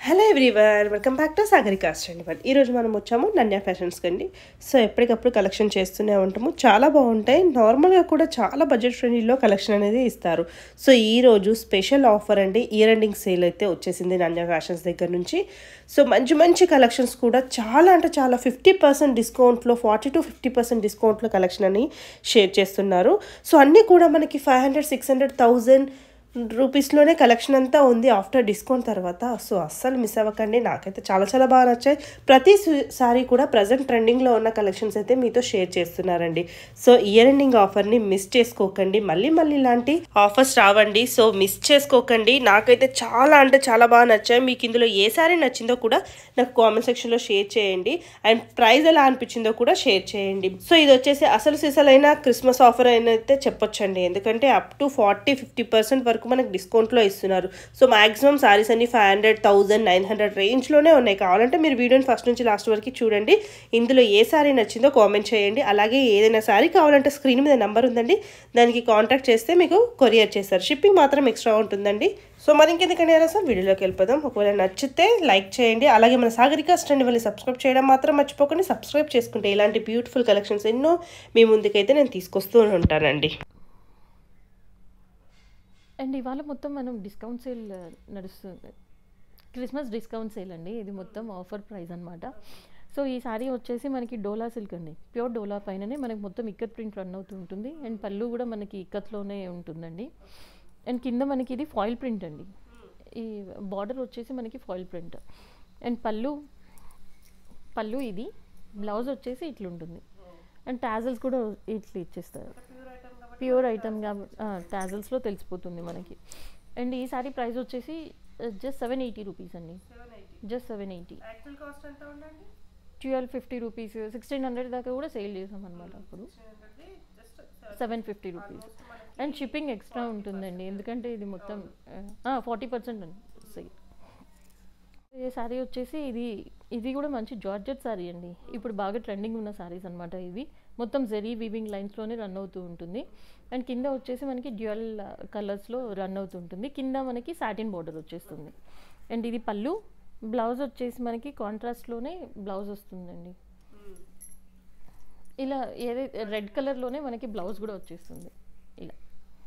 Hello everyone welcome back to Sagarika అండి ఈరోజు మనం వచ్చాము నన్యా ఫ్యాషన్స్కి అండి సో ఎప్పటికప్పుడు కలెక్షన్ చేస్తూనే ఉంటాము చాలా బాగుంటాయి నార్మల్గా కూడా చాలా బడ్జెట్ ఫ్రెండ్లీలో కలెక్షన్ అనేది ఇస్తారు సో ఈరోజు స్పెషల్ ఆఫర్ అండి ఇయర్ ఎండింగ్ సేల్ అయితే వచ్చేసింది నన్యా ఫ్యాషన్స్ దగ్గర నుంచి సో మంచి మంచి కలెక్షన్స్ కూడా చాలా అంటే చాలా ఫిఫ్టీ పర్సెంట్ డిస్కౌంట్లో ఫార్టీ టు ఫిఫ్టీ పర్సెంట్ డిస్కౌంట్లో కలెక్షన్ అని షేర్ చేస్తున్నారు సో అన్నీ కూడా మనకి five hundred six hundred thousand రూపీస్లోనే కలెక్షన్ అంతా ఉంది ఆఫ్టర్ డిస్కౌంట్ తర్వాత సో అస్సలు మిస్ అవ్వకండి నాకైతే చాలా చాలా బాగా నచ్చాయి ప్రతి సారీ కూడా ప్రజెంట్ ట్రెండింగ్లో ఉన్న కలెక్షన్స్ అయితే మీతో షేర్ చేస్తున్నారండి సో ఇయర్ ఎండింగ్ ఆఫర్ని మిస్ చేసుకోకండి మళ్ళీ మళ్ళీ ఇలాంటి ఆఫర్స్ రావండి సో మిస్ చేసుకోకండి నాకైతే చాలా అంటే చాలా బాగా నచ్చాయి మీకు ఇందులో ఏ సారీ నచ్చిందో కూడా నాకు కామెంట్ సెక్షన్లో షేర్ చేయండి అండ్ ప్రైస్ ఎలా అనిపించిందో కూడా షేర్ చేయండి సో ఇది వచ్చేసి అసలు సిసలైన క్రిస్మస్ ఆఫర్ అయితే చెప్పొచ్చండి ఎందుకంటే up to forty fifty percent వరకు మనకు డిస్కౌంట్లో ఇస్తున్నారు సో మాక్సిమం సారీస్ అన్ని five hundred thousand nine hundred రేంజ్లోనే ఉన్నాయి కావాలంటే మీరు వీడియోని ఫస్ట్ నుంచి లాస్ట్ వరకు చూడండి ఇందులో ఏ సారీ నచ్చిందో కామెంట్ చేయండి అలాగే ఏదైనా సారీ కావాలంటే స్క్రీన్ మీద నెంబర్ ఉందండి దానికి కాంటాక్ట్ చేస్తే మీకు కొరియర్ చేస్తారు షిప్పింగ్ మాత్రం ఎక్స్ట్రా ఉంటుందండి సో మరి ఇంకెందుకంటే సార్ వీడియోలోకి వెళ్ళిపోదాం ఒకవేళ నచ్చితే లైక్ చేయండి అలాగే మన సాగరిక స్టాండ్ వెళ్ళి సబ్స్క్రైబ్ చేయడం మాత్రం మర్చిపోకండి సబ్స్క్రైబ్ చేసుకుంటే ఇలాంటి బ్యూటిఫుల్ కలెక్షన్స్ ఎన్నో మీ ముందుకైతే నేను తీసుకొస్తూ ఉంటానండి అండ్ ఇవాళ మొత్తం మనం డిస్కౌంట్ సేల్ నడుస్తుంది క్రిస్మస్ డిస్కౌంట్ సేల్ అండి ఇది మొత్తం ఆఫర్ ప్రైస్ అనమాట సో ఈ సారీ వచ్చేసి మనకి డోలా సిల్క్ అండి ప్యూర్ డోలా పైననే మనకి మొత్తం ఇక్కత్ ప్రింట్ రన్ అవుతూ ఉంటుంది అండ్ పళ్ళు కూడా మనకి ఇక్కత్లోనే ఉంటుందండి అండ్ కింద మనకి ఇది ఫాయిల్ ప్రింట్ అండి ఈ బార్డర్ వచ్చేసి మనకి ఫాయిల్ ప్రింట్ అండ్ పళ్ళు పళ్ళు ఇది బ్లౌజ్ వచ్చేసి ఇట్లా ఉంటుంది అండ్ టాజల్స్ కూడా ఇట్లా ఇచ్చేస్తారు ప్యూర్ ఐటమ్ కాబట్టి టాజల్స్లో తెలిసిపోతుంది మనకి అండ్ ఈ సారీ ప్రైస్ వచ్చేసి జస్ట్ సెవెన్ ఎయిటీ రూపీస్ అండి just seven eighty twelve fifty rupees sixteen hundred దాకా కూడా సేల్ చేసాం అనమాట అప్పుడు seven fifty rupees and shipping extra ఉంటుందండి ఎందుకంటే ఇది మొత్తం ఫార్టీ పర్సెంట్ అండి సేల్ ఈ శారీ వచ్చేసి ఇది ఇది కూడా మంచి జార్జెట్ శారీ అండి ఇప్పుడు బాగా ట్రెండింగ్ ఉన్న శారీస్ అనమాట ఇవి మొత్తం జెరీ వీవింగ్ లైన్స్లోనే రన్ అవుతూ ఉంటుంది అండ్ కింద వచ్చేసి మనకి డ్యూయల్ కలర్స్లో రన్ అవుతూ ఉంటుంది కింద మనకి సాటిన్ బార్డర్ వచ్చేస్తుంది అండ్ ఇది పళ్ళు బ్లౌజ్ వచ్చేసి మనకి కాంట్రాస్ట్లోనే బ్లౌజ్ వస్తుందండి ఇలా ఏదైతే రెడ్ కలర్లోనే మనకి బ్లౌజ్ కూడా వచ్చేస్తుంది ఇలా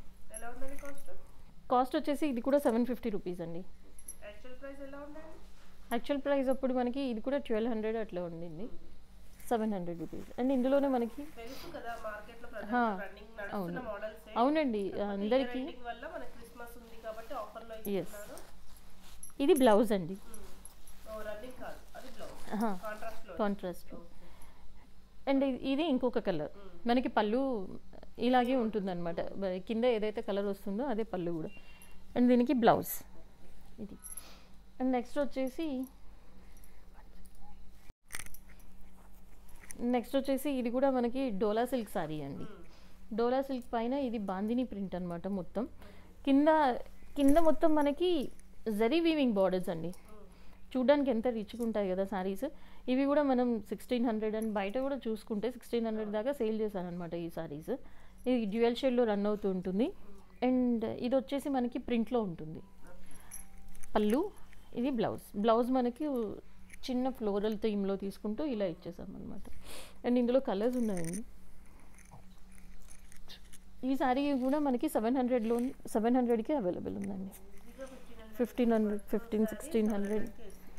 కాస్ట్ వచ్చేసి ఇది కూడా సెవెన్ ఫిఫ్టీ రూపీస్ అండి యాక్చువల్ ప్రైస్ అప్పుడు మనకి ఇది కూడా ట్వెల్వ్ హండ్రెడ్ అట్లా ఉండింది సెవెన్ హండ్రెడ్ రూపీస్ అండ్ ఇందులోనే మనకి అవును అవునండి అందరికీ ఎస్ ఇది బ్లౌజ్ అండి కాంట్రాస్ట్ అండ్ ఇది ఇంకొక కలర్ మనకి పళ్ళు ఇలాగే ఉంటుందన్నమాట కింద ఏదైతే కలర్ వస్తుందో అదే పళ్ళు కూడా అండ్ దీనికి బ్లౌజ్ ఇది అండ్ నెక్స్ట్ వచ్చేసి నెక్స్ట్ వచ్చేసి ఇది కూడా మనకి డోలా సిల్క్ సారీ అండి డోలా సిల్క్ పైన ఇది బాందిని ప్రింట్ అనమాట మొత్తం కింద కింద మొత్తం మనకి జరీ వీవింగ్ బార్డర్స్ అండి చూడడానికి ఎంత రిచ్గా ఉంటాయి కదా సారీస్ ఇవి కూడా మనం సిక్స్టీన్ హండ్రెడ్ అండ్ బయట కూడా చూసుకుంటే సిక్స్టీన్ హండ్రెడ్ దాకా సేల్ చేశారనమాట ఈ సారీస్ ఇది డ్యూయల్ షేడ్లో రన్ అవుతూ ఉంటుంది అండ్ ఇది వచ్చేసి మనకి ప్రింట్లో ఉంటుంది పళ్ళు ఇది బ్లౌజ్ బ్లౌజ్ మనకి చిన్న ఫ్లోరల్ థీమ్లో తీసుకుంటూ ఇలా ఇచ్చేసాం అనమాట అండ్ ఇందులో కలర్స్ ఉన్నాయండి ఈ సారీ కూడా మనకి సెవెన్ హండ్రెడ్లో సెవెన్ హండ్రెడ్కి అవైలబుల్ ఉందండి fifteen hundred fifteen sixteen hundred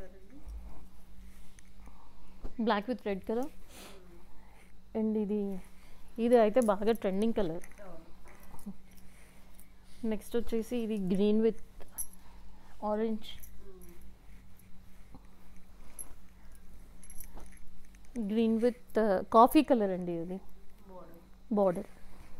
black with red colour and ఇది ఇది అయితే బాగా ట్రెండింగ్ కలర్ నెక్స్ట్ వచ్చేసి ఇది green with orange green with coffee colour అండి ఇది బార్డర్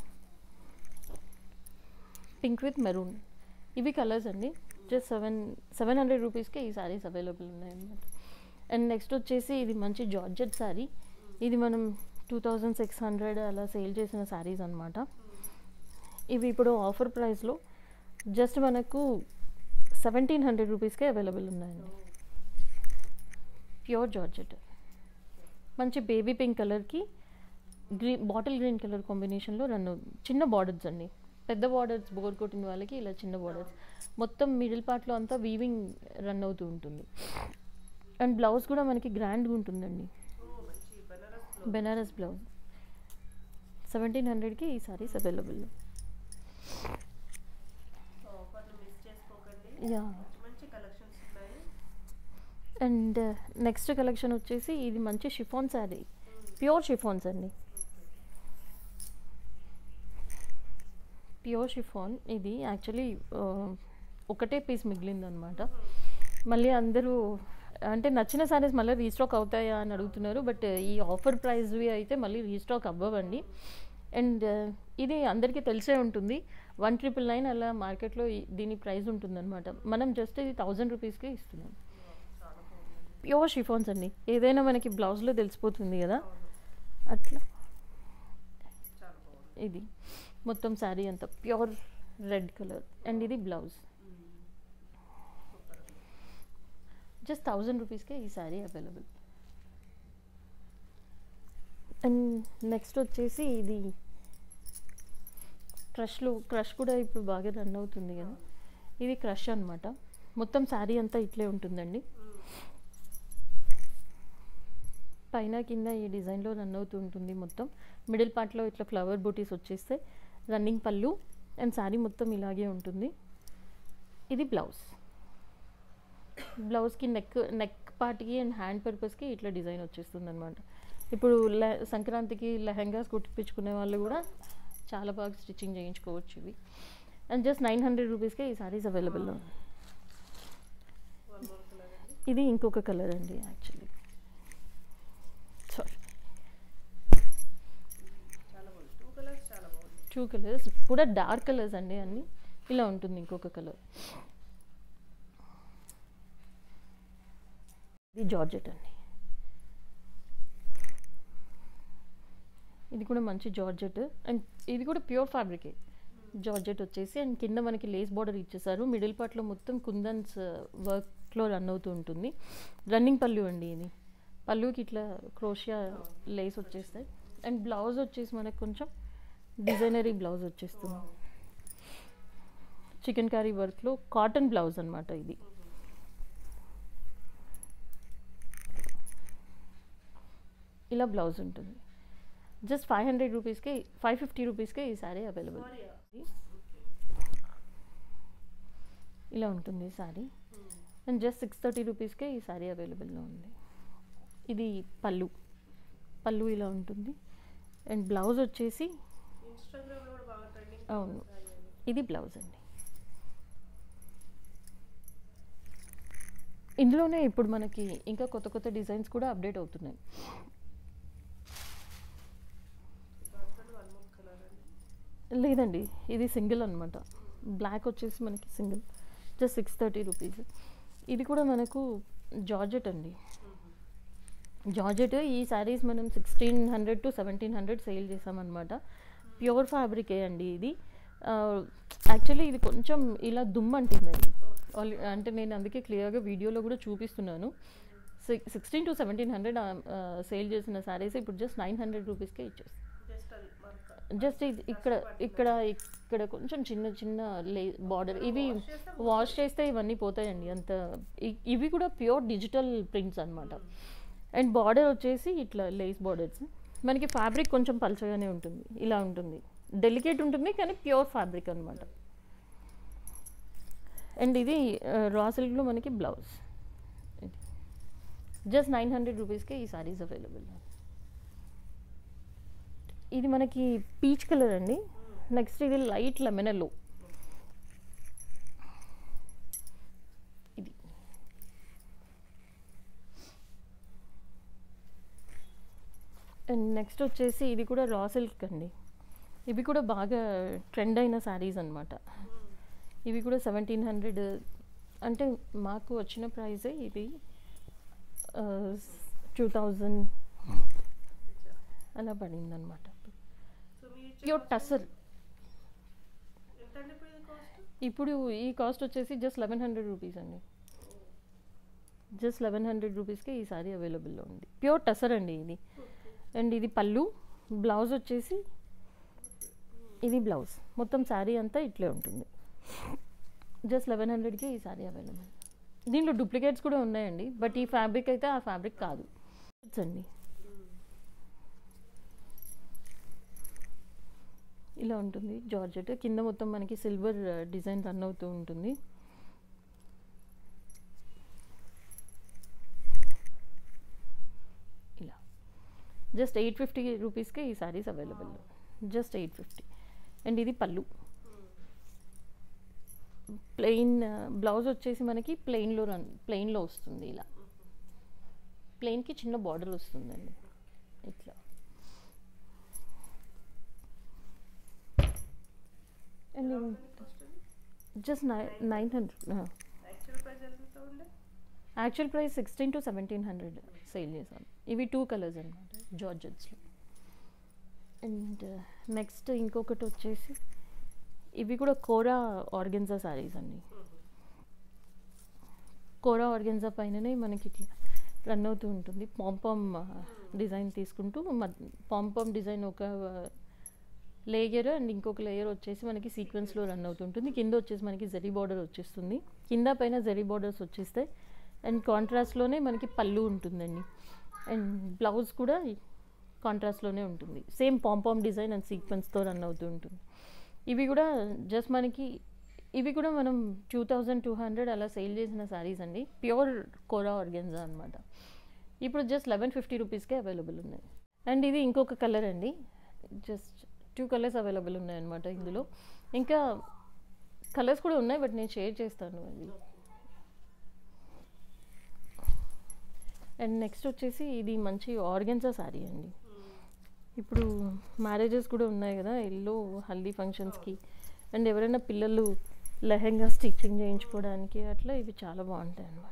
పింక్ విత్ మెరూన్ ఇవి కలర్స్ అండి జస్ట్ సెవెన్ సెవెన్ హండ్రెడ్ రూపీస్కే ఈ శారీస్ అవైలబుల్ ఉన్నాయన్నమాట అండ్ నెక్స్ట్ వచ్చేసి ఇది మంచి జార్జెట్ శారీ ఇది మనం టూ థౌజండ్ సిక్స్ హండ్రెడ్ అలా సేల్ చేసిన శారీస్ అనమాట ఇవి ఇప్పుడు ఆఫర్ ప్రైస్లో జస్ట్ మనకు సెవెంటీన్ హండ్రెడ్ రూపీస్కే అవైలబుల్ ఉన్నాయండి ప్యూర్ జార్జెట్ మంచి బేబీ పింక్ కలర్కి గ్రీన్ బాటిల్ గ్రీన్ కలర్ కాంబినేషన్లో రన్ చిన్న బార్డర్స్ అండి పెద్ద బార్డర్స్ బోర్ కొట్టిన వాళ్ళకి ఇలా చిన్న బార్డర్స్ మొత్తం మిడిల్ పార్ట్లో అంతా వీవింగ్ రన్ అవుతూ ఉంటుంది అండ్ బ్లౌజ్ కూడా మనకి గ్రాండ్గా ఉంటుందండి బెనారస్ బ్లౌజ్ సెవెంటీన్ హండ్రెడ్కి ఈ సారీస్ అవైలబుల్ యా మంచి కలెక్షన్స్ ఉన్నాయి అండ్ నెక్స్ట్ కలెక్షన్ వచ్చేసి ఇది మంచి షిఫాన్ శారీ ప్యూర్ షిఫాన్స్ అండి ప్యూర్ షిఫాన్ ఇది యాక్చువల్లీ ఒకటే పీస్ మిగిలిందనమాట మళ్ళీ అందరూ అంటే నచ్చిన శారీస్ మళ్ళీ రీస్టాక్ అవుతాయా అని అడుగుతున్నారు బట్ ఈ ఆఫర్ ప్రైస్వి అయితే మళ్ళీ రీస్టాక్ అవ్వవండి అండ్ ఇది అందరికీ తెలిసే ఉంటుంది వన్ ట్రిపుల్ నైన్ అలా మార్కెట్లో ఈ- దీని ప్రైస్ ఉంటుందన్నమాట మనం జస్ట్ ఇది థౌజండ్ రూపీస్కే ఇస్తున్నాం ప్యూర్ షిఫాన్స్ అండి ఏదైనా మనకి బ్లౌజ్లో తెలిసిపోతుంది కదా అట్లా ఇది మొత్తం శారీ అంతా ప్యూర్ రెడ్ కలర్ అండ్ ఇది బ్లౌజ్ జస్ట్ థౌజండ్ రూపీస్కే ఈ శారీ అవైలబుల్ అండ్ నెక్స్ట్ వచ్చేసి ఇది క్రష్లో క్రష్ కూడా ఇప్పుడు బాగా రన్ అవుతుంది కదా ఇది క్రష్ అన్నమాట మొత్తం శారీ అంతా ఇట్లే ఉంటుందండి పైన కింద ఈ డిజైన్లో రన్ అవుతూ ఉంటుంది మొత్తం మిడిల్ పార్ట్లో ఇట్లా ఫ్లవర్ బూటీస్ వచ్చేస్తే రన్నింగ్ పళ్ళు అండ్ శారీ మొత్తం ఇలాగే ఉంటుంది ఇది బ్లౌజ్ బ్లౌజ్కి నెక్ నెక్ పార్ట్కి అండ్ హ్యాండ్ పర్పస్కి ఇట్లా డిజైన్ వచ్చేస్తుంది అనమాట ఇప్పుడు లె సంక్రాంతికి లెహెంగాస్ కుట్టించుకునే వాళ్ళు కూడా చాలా బాగా స్టిచ్చింగ్ చేయించుకోవచ్చు ఇవి అండ్ జస్ట్ నైన్ హండ్రెడ్ రూపీస్కే ఈ సారీస్ అవైలబుల్ ఇది ఇంకొక కలర్ అండి యాక్చువల్లీ సారీ చాలా బాగుంది టూ కలర్స్ చాలా బాగుంది టూ కలర్స్ కూడా డార్క్ కలర్స్ అండి అన్ని ఇలా ఉంటుంది ఇంకొక కలర్ ఇది జార్జెట్ అండి ఇది కూడా మంచి జార్జెట్ అండ్ ఇది కూడా ప్యూర్ ఫ్యాబ్రికే జార్జెట్ వచ్చేసి అండ్ కింద మనకి లేస్ బార్డర్ ఇచ్చేసారు మిడిల్ పార్ట్లో మొత్తం కుందన్స్ వర్క్లో రన్ అవుతూ ఉంటుంది రన్నింగ్ పళ్ళు అండి ఇది పళ్ళుకి ఇట్లా క్రోషియా లేస్ వచ్చేస్తాయి అండ్ బ్లౌజ్ వచ్చేసి మనకు కొంచెం డిజైనరీ బ్లౌజ్ వచ్చేస్తుంది చికెన్ కర్రీ వర్క్లో కాటన్ బ్లౌజ్ అన్నమాట ఇది ఇలా బ్లౌజ్ ఉంటుంది జస్ట్ ఫైవ్ హండ్రెడ్ రూపీస్కి ఫైవ్ ఫిఫ్టీ రూపీస్కే ఈ శారీ అవైలబుల్ ఇలా ఉంటుంది ఈ sari and just six thirty రూపీస్కే ఈ శారీ అవైలబుల్లో ఉంది ఇది పళ్ళు పళ్ళు ఇలా ఉంటుంది అండ్ బ్లౌజ్ వచ్చేసి ఇన్స్టాగ్రామ్లో కూడా బాగా ట్రెండింగ్ అవును ఇది బ్లౌజ్ అండి ఇందులోనే ఇప్పుడు మనకి ఇంకా కొత్త కొత్త డిజైన్స్ కూడా అప్డేట్ అవుతున్నాయి వన్ మోర్ కలర్ అండి లేదండి ఇది సింగిల్ అనమాట బ్లాక్ వచ్చేసి మనకి single just six thirty rupees ఇది కూడా మనకు జార్జెట్ అండి జార్జెట్ ఈ శారీస్ మనం sixteen hundred to seventeen hundred sale చేసామన్నమాట ప్యూర్ ఫ్యాబ్రికే అండి ఇది యాక్చువల్లీ ఇది కొంచెం ఇలా దుమ్ము అంటుందండి ఆల్- అంటే నేను అందుకే క్లియర్గా వీడియోలో కూడా చూపిస్తున్నాను sixteen to seventeen hundred sale చేసిన శారీస్ ఇప్పుడు జస్ట్ నైన్ హండ్రెడ్ రూపీస్కే ఇచ్చేస్తాను జస్ట్ అది మరక జస్ట్ ఇది ఇక్కడ ఇక్కడ ఇక్కడ కొంచెం చిన్న చిన్న లే బార్డర్ ఇవి వాష్ చేస్తే ఇవన్నీ పోతాయండి అంత ఇ- ఇవి కూడా ప్యూర్ డిజిటల్ ప్రింట్స్ అన్నమాట అండ్ బార్డర్ వచ్చేసి ఇట్లా లేస్ బార్డర్స్ మనకి ఫ్యాబ్రిక్ కొంచెం పల్చగానే ఉంటుంది ఇలా ఉంటుంది డెలికేట్ ఉంటుంది కానీ ప్యూర్ ఫ్యాబ్రిక్ అనమాట అండ్ ఇది రా సిల్క్లో మనకి బ్లౌజ్ జస్ట్ నైన్ హండ్రెడ్ రూపీస్కే ఈ సారీస్ అవైలబుల్ ఇది మనకి పీచ్ కలర్ అండి నెక్స్ట్ ఇది లైట్ లెమన్ ఎల్లో ఇది అండ్ నెక్స్ట్ వచ్చేసి ఇది కూడా రా సిల్క్ అండి ఇవి కూడా బాగా ట్రెండ్ అయిన శారీస్ అన్నమాట ఇవి కూడా సెవెంటీన్ హండ్రెడ్ అంటే మాకు వచ్చిన ప్రైజే ఇది టూ థౌజండ్ అలా పడింది అనమాట సో మీరు ఇచ్చే ప్యూర్ టసర్ ఎంత అండి ఇప్పుడు ఇది కాస్ట్ ఇప్పుడు ఈ కాస్ట్ వచ్చేసి జస్ట్ లెవెన్ హండ్రెడ్ రూపీస్ అండి జస్ట్ లెవెన్ హండ్రెడ్ రూపీస్కి ఈ సారీ అవైలబుల్లో ఉంది ప్యూర్ టసర్ అండి ఇది అండ్ ఇది పళ్ళు బ్లౌజ్ వచ్చేసి ఇది బ్లౌజ్ మొత్తం శారీ అంతా ఇట్లే ఉంటుంది జస్ట్ లెవెన్ హండ్రెడ్కి ఈ శారీ అవైలబుల్ దీంట్లో డూప్లికేట్స్ కూడా ఉన్నాయండి బట్ ఈ ఫ్యాబ్రిక్ అయితే ఆ ఫ్యాబ్రిక్ కాదు అండి ఇలా ఉంటుంది జార్జెట్ కింద మొత్తం మనకి సిల్వర్ డిజైన్ రన్ అవుతూ ఉంటుంది ఇలా జస్ట్ ఎయిట్ ఫిఫ్టీ రూపీస్కే ఈ saris available just eight fifty and ఇది పళ్ళు ప్లెయిన్ బ్లౌజ్ వచ్చేసి మనకి ప్లెయిన్లో రన్ ప్లెయిన్లో వస్తుంది ఇలా ప్లెయిన్కి చిన్న బార్డర్ వస్తుందండి ఇట్లా and just nine nine hundred actual price ఎంత ఉండే actual price sixteen to seventeen hundred sale చేశాను ఇవి టూ కలర్స్ అనమాట జార్జెట్స్లో అండ్ నెక్స్ట్ ఇంకొకటి వచ్చేసి ఇవి కూడా కోరా ఆర్గెన్జా శారీస్ అండి కోరా ఆర్గెన్జా పైననే మనకి ఇట్లా రన్ అవుతూ ఉంటుంది పాంపామ్ డిజైన్ తీసుకుంటూ పాంపామ్ డిజైన్ ఒక లేయర్ అండ్ ఇంకొక లేయర్ వచ్చేసి మనకి సీక్వెన్స్లో రన్ అవుతుంటుంది కింద వచ్చేసి మనకి జరీ బార్డర్ వచ్చేస్తుంది కింద పైన జరీ బార్డర్స్ వచ్చేస్తాయి అండ్ కాంట్రాస్ట్లోనే మనకి పళ్ళు ఉంటుందండి అండ్ బ్లౌజ్ కూడా కాంట్రాస్ట్లోనే ఉంటుంది సేమ్ పాంపామ్ డిజైన్ అండ్ సీక్వెన్స్తో రన్ అవుతూ ఉంటుంది ఇవి కూడా జస్ట్ మనకి ఇవి కూడా మనం టూ థౌజండ్ టూ హండ్రెడ్ అలా సేల్ చేసిన శారీస్ అండి ప్యూర్ కోరా ఆర్గెన్జా అనమాట ఇప్పుడు జస్ట్ లెవెన్ ఫిఫ్టీ రూపీస్కే అవైలబుల్ ఉన్నాయి అండ్ ఇది ఇంకొక కలర్ అండి జస్ట్ టూ కలర్స్ అవైలబుల్ ఉన్నాయి అనమాట ఇందులో ఇంకా కలర్స్ కూడా ఉన్నాయి బట్ నేను షేర్ చేస్తాను అవి అండ్ నెక్స్ట్ వచ్చేసి ఇది మంచి ఆర్గెన్జా శారీ అండి ఇప్పుడు మ్యారేజెస్ కూడా ఉన్నాయి కదా ఎల్లో హల్దీ ఫంక్షన్స్కి అండ్ ఎవరైనా పిల్లలు లెహెంగా స్టిచ్చింగ్ చేయించుకోవడానికి అట్లా ఇవి చాలా బాగుంటాయి అన్నమాట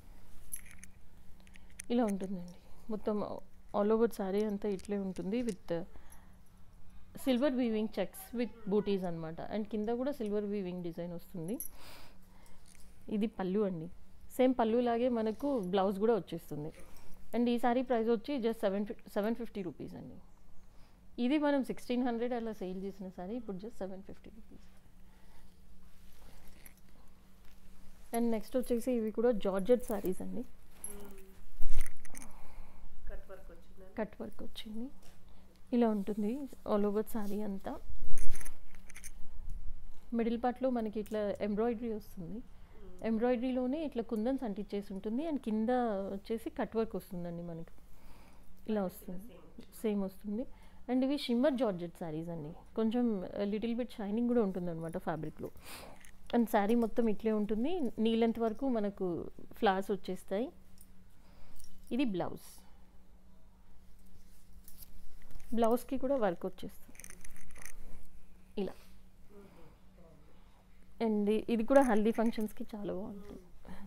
ఇలా ఉంటుందండి మొత్తం ఆల్ ఓవర్ శారీ అంతా ఇట్లే ఉంటుంది with silver weaving checks with butis అనమాట అండ్ కింద కూడా సిల్వర్ వీవింగ్ డిజైన్ వస్తుంది ఇది పళ్ళు అండి సేమ్ పళ్ళు లాగే మనకు బ్లౌజ్ కూడా వచ్చేస్తుంది అండ్ ఈ సారీ ప్రైస్ వచ్చి just seven seven fifty rupees అండి ఇది మనం సిక్స్టీన్ హండ్రెడ్ అలా సేల్ చేసిన సారీ ఇప్పుడు just seven fifty rupees and next వచ్చేసి ఇవి కూడా జార్జెట్ సారీస్ అండి కట్ వర్క్ వచ్చింది కట్ వర్క్ వచ్చింది ఇలా ఉంటుంది ఆల్ ఓవర్ శారీ అంతా మిడిల్ పార్ట్లో మనకి ఇట్లా ఎంబ్రాయిడరీ వస్తుంది ఎంబ్రాయిడరీలోనే ఇట్లా కుందన్స్ అంటించేసి ఉంటుంది అండ్ కింద వచ్చేసి కట్ వర్క్ వస్తుందండి మనకి ఇలా వస్తుంది సేమ్ వస్తుంది అండ్ ఇవి షిమ్మర్ జార్జెట్ శారీస్ అండి కొంచెం లిటిల్ బిట్ షైనింగ్ కూడా ఉంటుంది అనమాట ఫ్యాబ్రిక్లో అండ్ శారీ మొత్తం ఇట్లే ఉంటుంది నీ లెంత్ వరకు మనకు ఫ్లవర్స్ వచ్చేస్తాయి ఇది బ్లౌజ్ బ్లౌజ్కి కూడా వర్క్ వచ్చేస్తుంది ఇలా అండ్ ఇది కూడా హల్దీ ఫంక్షన్స్కి చాలా బాగుంటుంది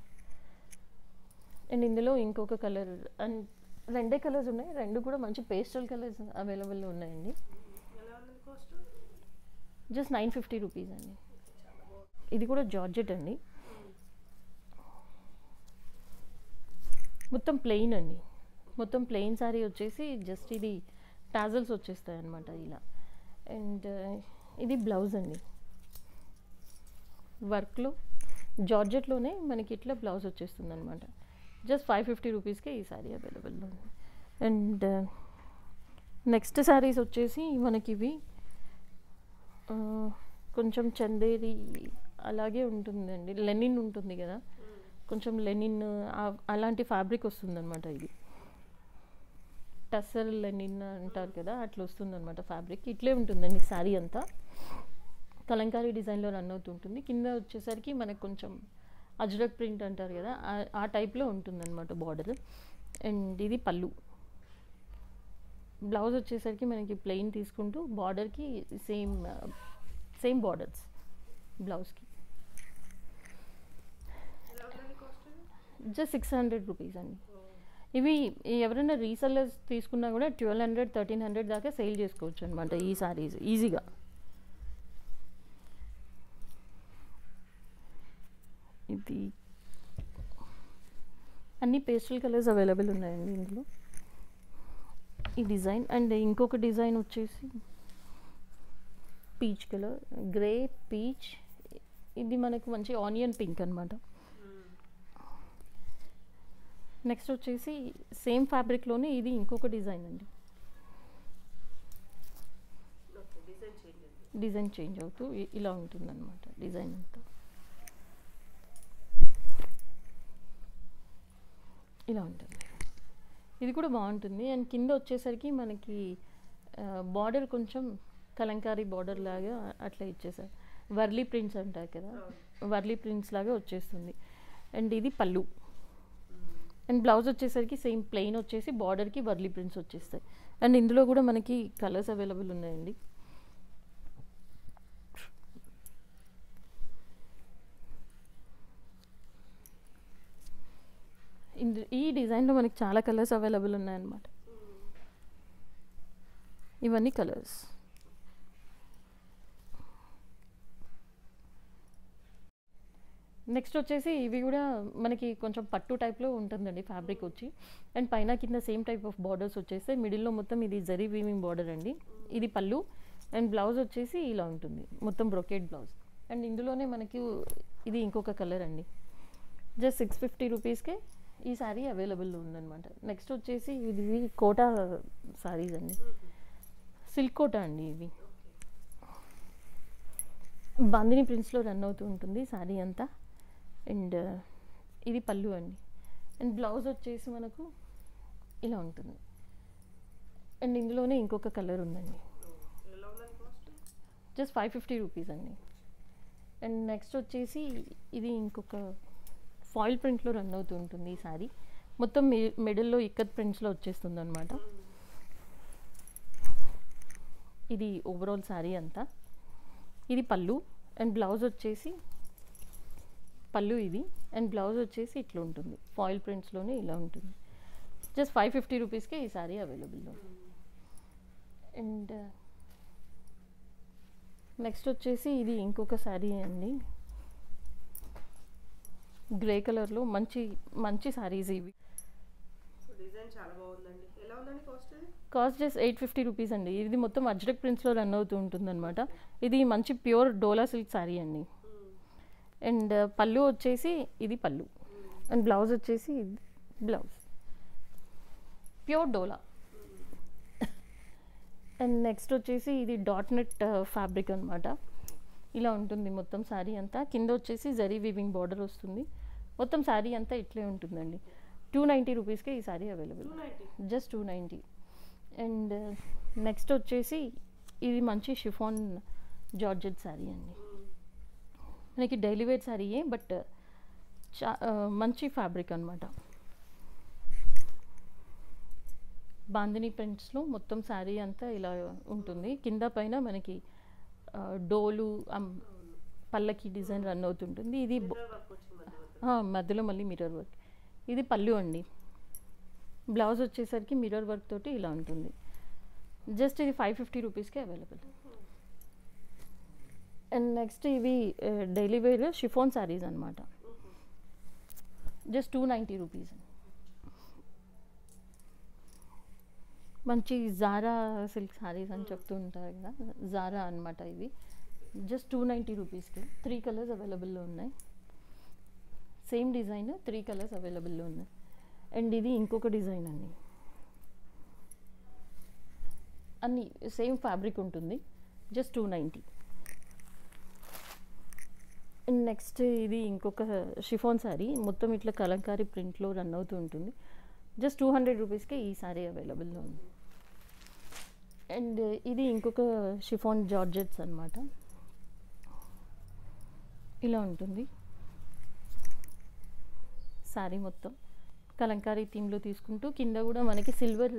అండ్ ఇందులో ఇంకొక కలర్ అండ్ రెండే కలర్స్ ఉన్నాయి రెండు కూడా మంచి పేస్టల్ కలర్స్ అవైలబుల్లో ఉన్నాయండి ఎలా ఉంది cost just nine fifty rupees అండి ఇది కూడా జార్జెట్ అండి మొత్తం ప్లెయిన్ అండి మొత్తం ప్లెయిన్ శారీ వచ్చేసి జస్ట్ ఇది టాజల్స్ వచ్చేస్తాయి అనమాట ఇలా అండ్ ఇది బ్లౌజ్ అండి వర్క్లో జార్జెట్లోనే మనకి ఇట్లా బ్లౌజ్ వచ్చేస్తుంది అనమాట జస్ట్ ఫైవ్ ఫిఫ్టీ రూపీస్కే ఈ శారీ అవైలబుల్లో ఉంది అండ్ నెక్స్ట్ శారీస్ వచ్చేసి మనకి ఇవి ఆ, కొంచెం చందేరి అలాగే ఉంటుందండి లెనిన్ ఉంటుంది కదా కొంచెం లెనిన్ ఆ- అలాంటి ఫ్యాబ్రిక్ వస్తుందన్నమాట ఇది టస్సర్ లెనిన్ అంటారు కదా అట్లా వస్తుందన్నమాట ఫ్యాబ్రిక్ ఇట్లే ఉంటుందండి శారీ అంతా కలంకారీ డిజైన్లో రన్ అవుతుంటుంది కింద వచ్చేసరికి మనకు కొంచెం అజ్రక్ ప్రింట్ అంటారు కదా ఆ- ఆ టైప్లో ఉంటుందన్నమాట బార్డర్ అండ్ ఇది పళ్ళు బ్లౌజ్ వచ్చేసరికి మనకి ప్లెయిన్ తీసుకుంటూ బార్డర్కి సేమ్ సేమ్ బార్డర్స్ బ్లౌజ్కి ఎలా ఉందండి cost just six hundred rupees అండి ఇవి ఎవరైనా రీసెల్లర్స్ తీసుకున్నా కూడా ట్వెల్వ్ హండ్రెడ్ థర్టీన్ హండ్రెడ్ దాకా సేల్ చేసుకోవచ్చు అనమాట ఈ సారీస్ ఈజీగా ఇది అన్ని పేస్టల్ కలర్స్ అవైలబుల్ ఉన్నాయండి ఇందులో ఈ డిజైన్ అండ్ ఇంకొక డిజైన్ వచ్చేసి పీచ్ కలర్ గ్రే పీచ్ ఇది మనకు మంచి ఆనియన్ పింక్ అనమాట నెక్స్ట్ వచ్చేసి సేమ్ ఫ్యాబ్రిక్లోనే ఇది ఇంకొక డిజైన్ అండి డిజైన్ చేంజ్ డిజైన్ చేంజ్ అవుతూ ఇ- ఇలా ఉంటుంది అనమాట డిజైన్ అంతా ఇలా ఉంటుంది ఇది కూడా బాగుంటుంది అండ్ కింద వచ్చేసరికి మనకి బార్డర్ కొంచెం కలంకారీ బార్డర్ లాగా అట్లా ఇచ్చేసారు వర్లీ ప్రింట్స్ అంటారు కదా వర్లీ ప్రింట్స్ లాగా వచ్చేస్తుంది అండ్ ఇది పళ్ళు అండ్ బ్లౌజ్ వచ్చేసరికి సేమ్ ప్లెయిన్ వచ్చేసి బార్డర్కి వర్లీ ప్రింట్స్ వచ్చేస్తాయి అండ్ ఇందులో కూడా మనకి కలర్స్ అవైలబుల్ ఉన్నాయండి ఇందు ఈ డిజైన్లో మనకి చాలా కలర్స్ అవైలబుల్ ఉన్నాయన్నమాట ఇవన్నీ కలర్స్ నెక్స్ట్ వచ్చేసి ఇవి కూడా మనకి కొంచెం పట్టు టైప్లో ఉంటుందండి ఫ్యాబ్రిక్ వచ్చి అండ్ పైన కింద సేమ్ టైప్ ఆఫ్ బార్డర్స్ వచ్చేస్తే మిడిల్లో మొత్తం ఇది జరీ వీవింగ్ బార్డర్ అండి ఇది పళ్ళు అండ్ బ్లౌజ్ వచ్చేసి ఇలా ఉంటుంది మొత్తం బ్రొకేట్ బ్లౌజ్ అండ్ ఇందులోనే మనకి ఇది ఇంకొక కలర్ అండి జస్ట్ సిక్స్ ఫిఫ్టీ రూపీస్కే ఈ శారీ అవైలబుల్ ఉందన్నమాట నెక్స్ట్ వచ్చేసి ఇది కోటా శారీస్ అండి సిల్క్ కోటా అండి ఇవి బాందిని ప్రింట్స్లో రన్ అవుతూ ఉంటుంది శారీ అంతా అండ్ ఇది పళ్ళు అండి అండ్ బ్లౌజ్ వచ్చేసి మనకు ఇలా ఉంటుంది అండ్ ఇందులోనే ఇంకొక కలర్ ఉందండి ఎలా ఉందండి cost just five fifty rupees అండి అండ్ నెక్స్ట్ వచ్చేసి ఇది ఇంకొక ఫాయిల్ ప్రింట్లో రన్ అవుతూ ఉంటుంది ఈ శారీ మొత్తం మి మిడిల్లో ఇక్కత్ ప్రింట్స్లో వచ్చేస్తుంది అనమాట ఇది ఓవరాల్ శారీ అంతా ఇది పళ్ళు అండ్ బ్లౌజ్ వచ్చేసి పళ్ళు ఇది అండ్ బ్లౌజ్ వచ్చేసి ఇట్లా ఉంటుంది ఫాయిల్ ప్రింట్స్లోనే ఇలా ఉంటుంది జస్ట్ ఫైవ్ ఫిఫ్టీ రూపీస్కే ఈ శారీ అవైలబుల్లో అండ్ నెక్స్ట్ వచ్చేసి ఇది ఇంకొక శారీ అండి గ్రే కలర్లో మంచి మంచి శారీస్ ఇవి డిజైన్ చాలా బాగుందండి ఎలా ఉందండి కాస్ట్ ఇది cost just eight fifty rupees అండి ఇది మొత్తం అజ్రక్ ప్రింట్స్లో రన్ అవుతూ ఉంటుంది అనమాట ఇది మంచి ప్యూర్ డోలా సిల్క్ శారీ అండి అండ్ పళ్ళు వచ్చేసి ఇది పళ్ళు అండ్ బ్లౌజ్ వచ్చేసి ఇది బ్లౌజ్ ప్యూర్ డోలా అండ్ నెక్స్ట్ వచ్చేసి ఇది డాట్ నెట్ ఫ్యాబ్రిక్ అనమాట ఇలా ఉంటుంది మొత్తం శారీ అంతా కింద వచ్చేసి జరీ వీవింగ్ బార్డర్ వస్తుంది మొత్తం శారీ అంతా ఇట్లే ఉంటుందండి టూ నైంటీ రూపీస్కే ఈ sari available two ninety just two ninety and next వచ్చేసి ఇది మంచి షిఫాన్ జార్జెట్ శారీ అండి మనకి డైలీ వేర్ శారీయే బట్ చా ఆ, మంచి ఫ్యాబ్రిక్ అనమాట బాందిని ప్రింట్స్లో మొత్తం శారీ అంతా ఇలా ఉంటుంది కింద పైన మనకి ఆ, డోలు అమ్, పల్లకి డిజైన్ రన్ అవుతుంటుంది ఇది బొ- వర్క్ వచ్చింది మధ్య మధ్య ఆ, మధ్యలో మళ్ళీ మిర్రర్ వర్క్ ఇది పళ్ళు అండి బ్లౌజ్ వచ్చేసరికి మిర్రర్ వర్క్ తోటి ఇలా ఉంటుంది జస్ట్ ఇది ఫైవ్ ఫిఫ్టీ రూపీస్కి అవైలబుల్ అండ్ నెక్స్ట్ ఇవి డైలీ వేర్ షిఫోన్ శారీస్ అనమాట జస్ట్ టూ నైంటీ రూపీస్ మంచి జారా సిల్క్ శారీస్ అని చెప్తూ ఉంటారు కదా జారా అనమాట ఇవి జస్ట్ టూ నైంటీ రూపీస్కి త్రీ కలర్స్ అవైలబుల్లో ఉన్నాయి సేమ్ డిజైన్ త్రీ కలర్స్ అవైలబుల్లో ఉన్నాయి అండ్ ఇది ఇంకొక డిజైన్ అండి అన్ని సేమ్ ఫ్యాబ్రిక్ ఉంటుంది just two ninety and next ఇది ఇంకొక షిఫాన్ శారీ మొత్తం ఇట్లా కలంకారీ ప్రింట్లో రన్ అవుతూ ఉంటుంది జస్ట్ టూ హండ్రెడ్ రూపీస్కే ఈ శారీ అవైలబుల్లో ఉంది అండ్ ఇది ఇంకొక షిఫాన్ జార్జెట్స్ అనమాట ఇలా ఉంటుంది శారీ మొత్తం కలంకారీ థీమ్లో తీసుకుంటూ కింద కూడా మనకి సిల్వర్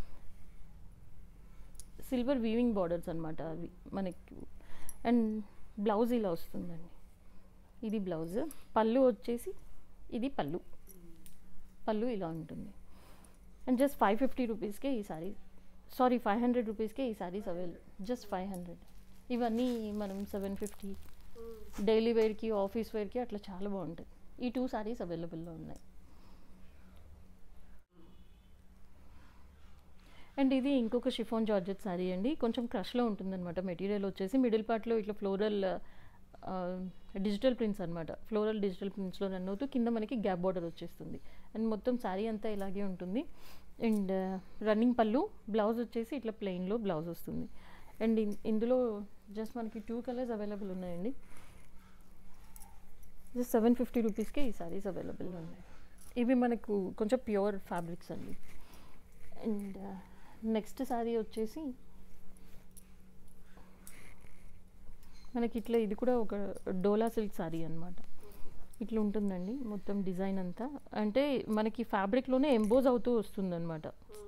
సిల్వర్ వీవింగ్ బార్డర్స్ అనమాట అవి మనకి అండ్ బ్లౌజ్ ఇలా వస్తుందండి ఇది బ్లౌజ్ పళ్ళు వచ్చేసి ఇది పళ్ళు పళ్ళు ఇలా ఉంటుంది అండ్ జస్ట్ ఫైవ్ ఫిఫ్టీ రూపీస్కే ఈ సారీ సారీ ఫైవ్ హండ్రెడ్ రూపీస్కే ఈ saris available just five hundred ఇవన్నీ మనం సెవెన్ ఫిఫ్టీ డైలీ వేర్కి ఆఫీస్ వేర్కి అట్లా చాలా బాగుంటాయి ఈ టూ సారీస్ అవైలబుల్లో ఉన్నాయి అండ్ ఇది ఇంకొక షిఫాన్ జార్జెట్ శారీ అండి కొంచెం క్రష్లో ఉంటుందన్నమాట మెటీరియల్ వచ్చేసి మిడిల్ పార్ట్లో ఇట్లా ఫ్లోరల్ డిజిటల్ ప్రింట్స్ అనమాట ఫ్లోరల్ డిజిటల్ ప్రింట్స్లో రన్ అవుతూ కింద మనకి గ్యాప్ బార్డర్ వచ్చేస్తుంది అండ్ మొత్తం శారీ అంతా ఇలాగే ఉంటుంది అండ్ రన్నింగ్ పళ్ళు బ్లౌజ్ వచ్చేసి ఇట్లా ప్లెయిన్లో బ్లౌజ్ వస్తుంది అండ్ ఇన్- ఇందులో జస్ట్ మనకి టూ కలర్స్ అవైలబుల్ ఉన్నాయండి జస్ట్ సెవెన్ ఫిఫ్టీ రూపీస్కే ఈ సారీస్ అవైలబుల్ ఉన్నాయి ఇవి మనకు కొంచెం ప్యూర్ ఫ్యాబ్రిక్స్ అండి అండ్ నెక్స్ట్ శారీ వచ్చేసి మనకి ఇట్లా ఇది కూడా ఒక డోలా సిల్క్ శారీ అనమాట ఇట్లా ఉంటుందండి మొత్తం డిజైన్ అంతా అంటే మనకి ఫ్యాబ్రిక్లోనే ఎంబోజ్ అవుతూ వస్తుందన్నమాట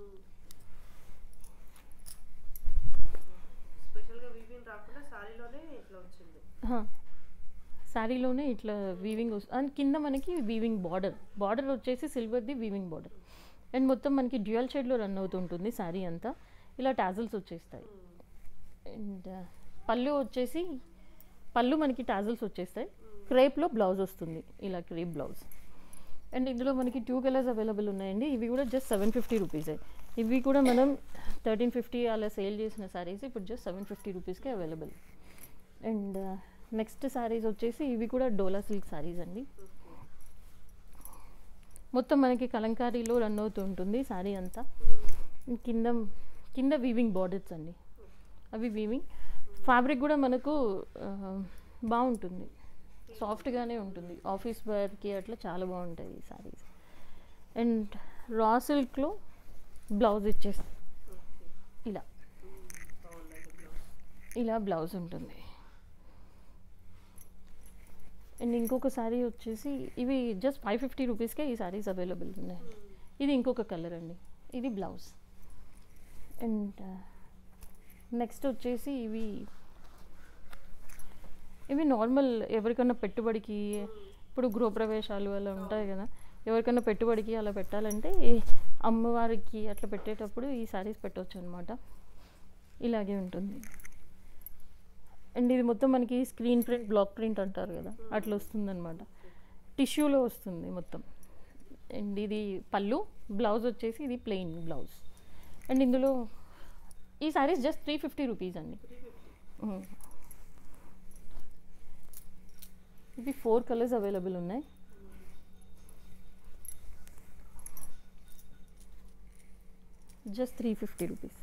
స్పెషల్గా వీవింగ్ రాకుండా సారీలోనే ఇట్లా వచ్చింది హా. శారీలోనే ఇట్లా వీవింగ్ వస్తుంది అండ్ కింద మనకి వీవింగ్ బార్డర్ బార్డర్ వచ్చేసి సిల్వర్ది వీవింగ్ బార్డర్ అండ్ మొత్తం మనకి డ్యూయల్ షేడ్లో రన్ అవుతుంటుంది శారీ అంతా ఇలా టాజల్స్ వచ్చేస్తాయి అండ్ పళ్ళు వచ్చేసి పళ్ళు మనకి టాజల్స్ వచ్చేస్తాయి క్రేప్లో బ్లౌజ్ వస్తుంది ఇలా క్రేప్ బ్లౌజ్ అండ్ ఇందులో మనకి టూ కలర్స్ అవైలబుల్ ఉన్నాయండి ఇవి కూడా జస్ట్ సెవెన్ ఫిఫ్టీ రూపీసే ఇవి కూడా మనం థర్టీన్ ఫిఫ్టీ అలా సేల్ చేసిన శారీస్ ఇప్పుడు జస్ట్ సెవెన్ ఫిఫ్టీ రూపీస్కే అవైలబుల్ అండ్ నెక్స్ట్ శారీస్ వచ్చేసి ఇవి కూడా డోలా సిల్క్ శారీస్ అండి మొత్తం మనకి కలంకారీలో రన్ అవుతూ ఉంటుంది శారీ అంతా కింద కింద వీవింగ్ బార్డర్స్ అండి అవి వీవింగ్ ఫ్యాబ్రిక్ కూడా మనకు ఆ, బాగుంటుంది సాఫ్ట్గానే ఉంటుంది ఆఫీస్ వేర్కి అట్లా చాలా బాగుంటాయి ఈ శారీస్ అండ్ రా సిల్క్లో బ్లౌజ్ ఇచ్చేసి ఇలా ఇలా బ్లౌజ్ ఉంటుంది అండ్ ఇంకొక శారీ వచ్చేసి ఇవి జస్ట్ ఫైవ్ ఫిఫ్టీ రూపీస్కే ఈ శారీస్ అవైలబుల్ ఉన్నాయి ఇది ఇంకొక కలర్ అండి ఇది బ్లౌజ్ అండ్ నెక్స్ట్ వచ్చేసి ఇవి ఇవి నార్మల్ ఎవరికన్నా పెట్టుబడికి ఇప్పుడు గృహప్రవేశాలు అలా ఉంటాయి కదా ఎవరికైనా పెట్టుబడికి అలా పెట్టాలంటే అమ్మవారికి అట్లా పెట్టేటప్పుడు ఈ శారీస్ పెట్టవచ్చు అనమాట ఇలాగే ఉంటుంది అండ్ ఇది మొత్తం మనకి స్క్రీన్ ప్రింట్ బ్లాక్ ప్రింట్ అంటారు కదా అట్లా వస్తుందన్నమాట టిష్యూలో వస్తుంది మొత్తం అండ్ ఇది పళ్ళు బ్లౌజ్ వచ్చేసి ఇది ప్లెయిన్ బ్లౌజ్ అండ్ ఇందులో ఈ saris just three fifty rupees అండి ఉమ్. ఇవి ఫోర్ కలర్స్ అవైలబుల్ ఉన్నాయి just three fifty rupees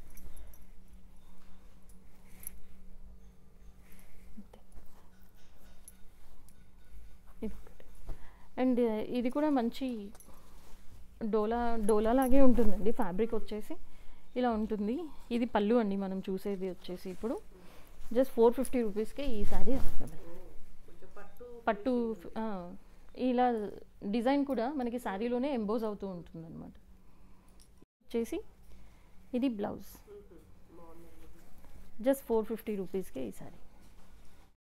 and ఇది కూడా మంచి డోలా డోలా లాగే ఉంటుందండి ఫ్యాబ్రిక్ వచ్చేసి ఇలా ఉంటుంది ఇది పళ్ళు అండి మనం చూసేది వచ్చేసి ఇప్పుడు జస్ట్ ఫోర్ ఫిఫ్టీ రూపీస్కే ఈ శారీ అవైలబుల్ కొంచెం పట్టు పట్టు ఆ, ఇలా డిజైన్ కూడా మనకి శారీలోనే ఎంబోజ్ అవుతూ ఉంటుంది అనమాట వచ్చేసి ఇది బ్లౌజ్ జస్ట్ ఫోర్ ఫిఫ్టీ రూపీస్కే ఈ శారీ